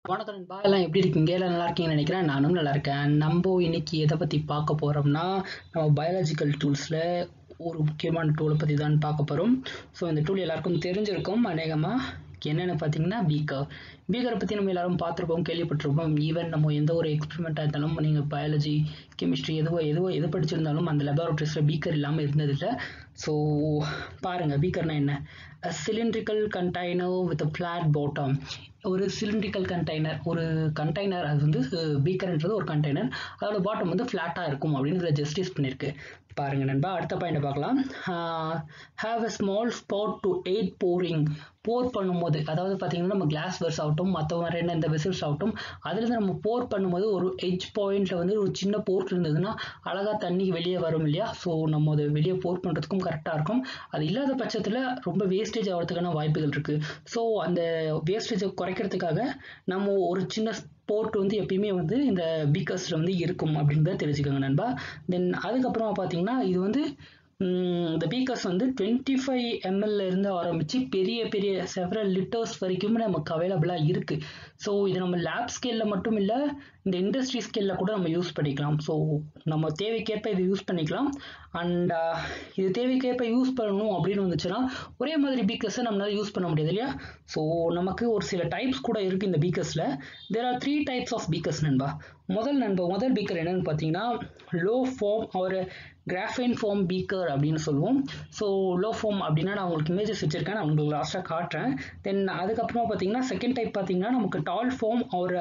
வணக்கம் நண்பா எல்லாம் எப்படி இருக்கீங்க எல்லாம் நல்லா இருக்கீங்கன்னு நினைக்கிறேன் நானும் நல்லா இருக்கேன் நம்ம இன்னைக்கு எதை பற்றி பார்க்க போகிறோம்னா நம்ம பயாலஜிக்கல் டூல்ஸில் ஒரு முக்கியமான டூலை பற்றி தான் பார்க்க போகிறோம் ஸோ இந்த டூல் எல்லாருக்கும் தெரிஞ்சிருக்கும் அநேகமாக என்னென்னு பார்த்தீங்கன்னா பீக்கர் பீக்கரை பற்றி நம்ம எல்லாரும் பார்த்துருப்போம் கேள்விப்பட்டிருப்போம் ஈவன் நம்ம எந்த ஒரு எக்ஸ்பெரிமெண்ட்டாக இருந்தாலும் நீங்கள் பயாலஜி கெமிஸ்ட்ரி எதுவோ எதுவோ எது படிச்சிருந்தாலும் அந்த லெபார்ட்ரிஸில் பீக்கர் இல்லாமல் இருந்ததில்லை ஸோ பாருங்கள் பீக்கர்னா என்ன cylindrical container with flat bottom ஒரு சிலிண்ட்ரிக்கல் கண்டெய்னர் ஒரு கண்டெய்னர் அது வந்து பீக்கர்ன்றது ஒரு கண்டெய்னர் அதோட பாட்டம் வந்து ஃப்ளாட்டாக இருக்கும் அப்படின்னு இதில் ஜஸ்டிஸ் பண்ணியிருக்கு பாருங்க நண்பா அடுத்த பாயிண்ட் பார்க்கலாம் have a small spout to aid pouring pour பண்ணும்போது அதாவது பார்த்தீங்கன்னா நம்ம கிளாஸ் வெர்ஸ் ஆகட்டும் மற்ற மாதிரி என்ன இந்த வெசல்ஸ் ஆகட்டும் அதுலேருந்து நம்ம போர் பண்ணும்போது ஒரு எட்ஜ் பாயிண்ட்டில் வந்து ஒரு சின்ன போர்ட் இருந்ததுன்னா அழகாக தண்ணி வெளியே வரும் இல்லையா ஸோ நம்ம அதை வெளியே போர் பண்ணுறதுக்கும் கரெக்டாக இருக்கும் அது இல்லாத பட்சத்தில் ரொம்ப வேஸ்டேஜ் ஆகிறதுக்கான வாய்ப்புகள் இருக்குது ஸோ அந்த வேஸ்டேஜை குறைக்கிறதுக்காக நம்ம ஒரு சின்ன போர்ட் வந்து எப்பயுமே வந்து இந்த பீக்கர்ஸில் வந்து இருக்கும் அப்படின்றத தெரிஞ்சுக்கோங்க நண்பா தென் அதுக்கப்புறமா பார்த்தீங்கன்னா இது வந்து இந்த பீக்கர்ஸ் வந்து டுவெண்ட்டி ஃபைவ் எம்எல்ல இருந்து ஆரம்பித்து பெரிய பெரிய செவரல் லிட்டர்ஸ் வரைக்குமே நமக்கு அவைலபிளாக இருக்குது ஸோ இது நம்ம லேப் ஸ்கேலில் மட்டும் இல்லை இந்த இண்டஸ்ட்ரி ஸ்கேலில் கூட நம்ம யூஸ் பண்ணிக்கலாம் ஸோ நம்ம தேவைக்கேற்ப இது யூஸ் பண்ணிக்கலாம் அண்ட் இது தேவைக்கேற்ப யூஸ் பண்ணணும் அப்படின்னு வந்துச்சுன்னா ஒரே மாதிரி பீக்கர்ஸை நம்மளால யூஸ் பண்ண முடியாது இல்லையா ஸோ நமக்கு ஒரு சில டைப்ஸ் கூட இருக்குது இந்த பீக்கர்ஸில் there are three types of beakers நண்பா முதல் நண்பா முதல் பீக்கர் என்னன்னு பார்த்தீங்கன்னா லோ ஃபார்ம் ஒரு கிராஃபைன் ஃபார்ம் பீக்கர் அப்படின்னு சொல்லுவோம் ஸோ லோ ஃபார்ம் அப்படின்னா நான் உங்களுக்கு இமேஜஸ் வச்சுருக்கேன் நான் உங்களுக்கு லாஸ்ட்டாக காட்டுறேன் தென் அதுக்கப்புறமா பார்த்தீங்கன்னா செகண்ட் டைப் பார்த்தீங்கன்னா நமக்கு டால் ஃபார்ம் ஒரு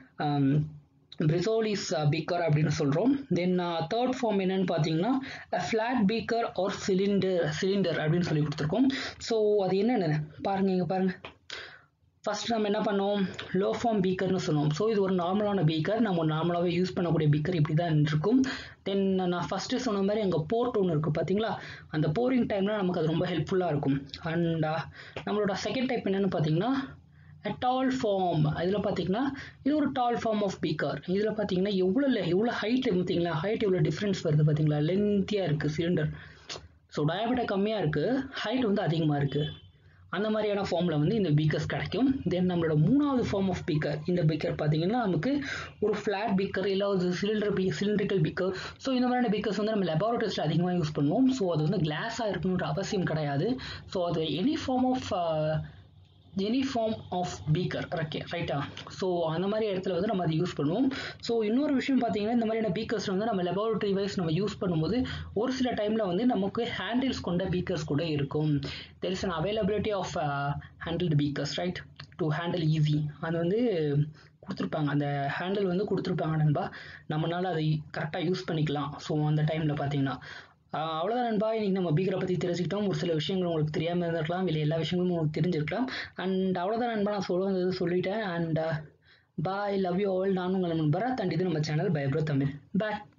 பிரிசோலிஸ் பீக்கர் அப்படின்னு சொல்கிறோம் தென் தேர்ட் ஃபார்ம் என்னன்னு பார்த்தீங்கன்னா flat beaker or cylinder cylinder அப்படின்னு சொல்லி கொடுத்துருக்கோம் ஸோ அது என்னென்ன பாருங்க இங்கே பாருங்கள் ஃபஸ்ட் நம்ம என்ன பண்ணோம் லோ ஃபார்ம் பீக்கர்னு சொன்னோம் ஸோ இது ஒரு நார்மலான பீக்கர் நம்ம நார்மலாகவே யூஸ் பண்ணக்கூடிய பீக்கர் இப்படி தான் இருக்கும் தென் நான் ஃபஸ்ட்டு சொன்ன மாதிரி அங்கே போர்ட் ஒன்று இருக்குது பார்த்தீங்களா அந்த போரிங் டைமில் நமக்கு அது ரொம்ப ஹெல்ப்ஃபுல்லாக இருக்கும் அண்ட் நம்மளோட செகண்ட் டைப் என்னென்னு பார்த்தீங்கன்னா டால் ஃபார்ம் இதில் பார்த்தீங்கன்னா இது ஒரு டால் ஃபார்ம் ஆஃப் பீக்கர் இதில் பார்த்தீங்கன்னா எவ்வளோ எவ்வளோ ஹைட் பார்த்தீங்களா ஹைட் எவ்வளோ டிஃப்ரென்ஸ் வருது பார்த்தீங்களா லென்த்தியாக இருக்குது சிலிண்டர் ஸோ டயபெட்டா கம்மியாக இருக்குது ஹைட் வந்து அதிகமாக இருக்குது அந்த மாதிரியான ஃபார்மில் வந்து இந்த பீக்கர்ஸ் கிடைக்கும் தென் நம்மளோட மூணாவது ஃபார்ம் ஆஃப் பீக்கர் இந்த பீக்கர் பார்த்தீங்கன்னா நமக்கு ஒரு ஃப்ளாட் பீக்கர் இல்லை ஒரு சிலிண்டர் பீ சிலிண்ட்ரிக்கல் பீக்கர் ஸோ இந்த மாதிரியான பீக்கர்ஸ் வந்து நம்ம லெபார்டரிஸில் அதிகமாக யூஸ் பண்ணுவோம் ஸோ அது வந்து கிளாஸாக இருக்கணுன்ற அவசியம் கிடையாது ஸோ அது any form of any form of beaker okay ரைட்டா ஸோ அந்த மாதிரி இடத்துல வந்து நம்ம அதை யூஸ் பண்ணுவோம் ஸோ இன்னொரு விஷயம் பார்த்தீங்கன்னா இந்த மாதிரியான பீக்கர்ஸ் வந்து நம்ம லெபார்டரி வைஸ் நம்ம யூஸ் பண்ணும்போது ஒரு சில டைமில் வந்து நமக்கு ஹேண்டில்ஸ் கொண்ட பீக்கர்ஸ் கூட இருக்கும் there is an availability of handled beakers right to handle easy அது வந்து கொடுத்துருப்பாங்க அந்த ஹேண்டில் வந்து கொடுத்துருப்பாங்க நண்பா நம்மளால் அதை கரெக்டாக யூஸ் பண்ணிக்கலாம் ஸோ அந்த டைமில் பார்த்தீங்கன்னா அவ்வளோதான் நண்பா இன்னைக்கு நம்ம பீக்கரை பற்றி தெரிஞ்சுக்கிட்டோம் ஒரு சில விஷயங்கள் உங்களுக்கு தெரியாமல் இருந்திருக்கலாம் இல்லை எல்லா விஷயங்களும் உங்களுக்கு தெரிஞ்சிருக்கலாம் அண்ட் அவ்வளோதான் நண்பா நான் சொல்ல வந்தது சொல்லிட்டேன் and bye love you all நான் உங்களை நண்பரா தண்டிது நம்ம சேனல் பயப்ரோ தமிழ் பாய்